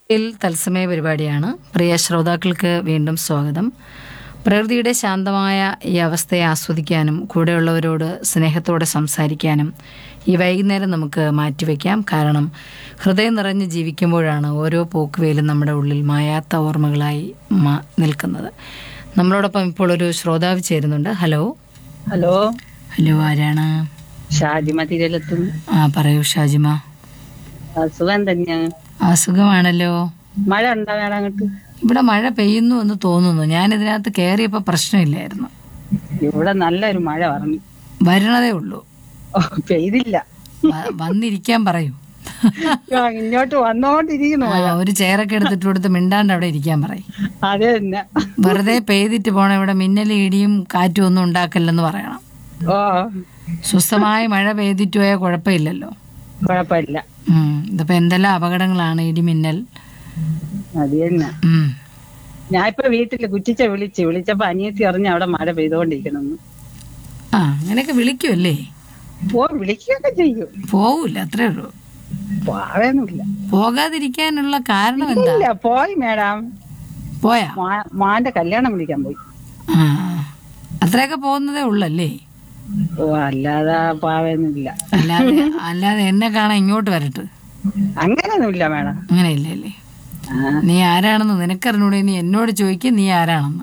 ിൽ തത്സമയ പരിപാടിയാണ് പ്രിയ ശ്രോതാക്കൾക്ക് വീണ്ടും സ്വാഗതം പ്രകൃതിയുടെ ശാന്തമായ ഈ അവസ്ഥയെ ആസ്വദിക്കാനും കൂടെയുള്ളവരോട് സ്നേഹത്തോടെ സംസാരിക്കാനും ഈ വൈകുന്നേരം നമുക്ക് മാറ്റിവെക്കാം കാരണം ഹൃദയം നിറഞ്ഞ് ജീവിക്കുമ്പോഴാണ് ഓരോ പോക്കുവേലും നമ്മുടെ ഉള്ളിൽ മായാത്ത ഓർമ്മകളായി മാ- നിൽക്കുന്നത് നമ്മളോടൊപ്പം ഇപ്പോൾ ഒരു ശ്രോതാവ് ചേരുന്നുണ്ട് ഹലോ ഹലോ ഹലോ ആരാണ് ഷാജിമ തിരലെത്തും ആ പറയൂ ഷാജിമ സുഖം തന്നെയാണ് അസുഖമാണല്ലോ മഴ ഉണ്ടോ വേണം അങ്ങോട്ട് ഇവിടെ മഴ പെയ്യുന്നു എന്ന് തോന്നുന്നു ഞാൻ ഇതിനകത്ത് കയറിയപ്പോൾ പ്രശ്നമില്ലായിരുന്നു ഇവിടെ നല്ലൊരു മഴ പറഞ്ഞു വരണതേ ഉള്ളൂ ഓ, പെയ്തില്ല വ- വന്നിരിക്കാൻ പറയൂ ആ, ഇങ്ങോട്ട് വന്നോണ്ടിരിക്കുന്നു ആ, ഒരു ചെയറൊക്കെ എടുത്തിട്ട് കൊടുത്ത് മിണ്ടാണ്ട് അവിടെ ഇരിക്കാൻ പറയും അതെ തന്നെ വെറുതെ പെയ്തിട്ട് പോണം ഇവിടെ മിന്നലും ഇടിയും കാറ്റും ഒന്നും ഉണ്ടാക്കല്ലെന്ന് പറയണം ഓ സ്വസ്ഥമായ മഴ പെയ്തിട്ട് പോയാൽ കുഴപ്പമില്ലല്ലോ കുഴപ്പമില്ല ഉം. ഇതിപ്പോ എന്തെല്ലാം അപകടങ്ങളാണ് ഇടിമിന്നൽ അത് തന്നെ ഉം. ഞാൻ ഇപ്പൊ വീട്ടില് കുറ്റിച്ച വിളിച്ച് വിളിച്ചപ്പോ അനിയത്തി അറിഞ്ഞ് അവിടെ മഴ പെയ്തോണ്ടിരിക്കണമെന്ന് ആ അങ്ങനെയൊക്കെ വിളിക്കുമല്ലേ ഓ വിളിക്കുകയൊക്കെ ചെയ്യും പോവില്ല അത്രേ ഉള്ളൂ പോവേന്നില്ല പോകാതിരിക്കാനുള്ള കാരണം എന്താ ഇല്ല പോയി മേഡം പോയാ മാ- മാന്റെ കല്യാണം വിളിക്കാൻ പോയി ആ അത്രയൊക്കെ പോകുന്നതേ ഉള്ളല്ലേ ഓ അല്ലാതെ പോവേന്നില്ല അല്ലാതെ അല്ലാതെ എന്നെ കാണാൻ ഇങ്ങോട്ട് വരട്ടെ അങ്ങനെയൊന്നുമില്ല മേഡം അങ്ങനെ ഇല്ലല്ലേ ആ നീ ആരാണെന്ന് നിനക്കറിഞ്ഞൂടെ നീ എന്നോട് ചോദിക്കും നീ ആരാണെന്ന്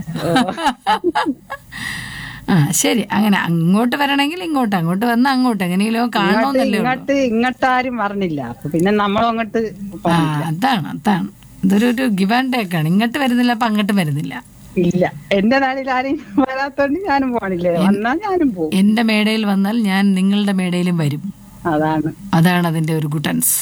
ആ ശരി അങ്ങനെ അങ്ങോട്ട് വരണമെങ്കിൽ ഇങ്ങോട്ട് അങ്ങോട്ട് വന്ന അങ്ങോട്ട് എങ്ങനെയെങ്കിലും കാണണമെന്നല്ലേ ഉള്ളൂ ഇങ്ങോട്ട് ഇങ്ങോട്ട് ആരും പറഞ്ഞില്ല അപ്പൊ പിന്നെ നമ്മളും അങ്ങോട്ട് ആ അതാണ് അതാണ് ഇതൊരു ഒരു ഗിവ് ആൻഡ് ടേക്ക് ആണ് ഇങ്ങോട്ട് വരുന്നില്ല അപ്പൊ അങ്ങോട്ട് വരുന്നില്ല ഇല്ല എന്റെ നാട്ടിൽ ആരും വരാത്തോണ്ട് ഞാനും പോണില്ലേ വന്നാ ഞാനും പോകും എന്റെ മേടയിൽ വന്നാൽ ഞാൻ നിങ്ങളുടെ മേടയിലും വരും അതാണ് അതാണ് അതിന്റെ ഒരു ഗുട്ടൻസ്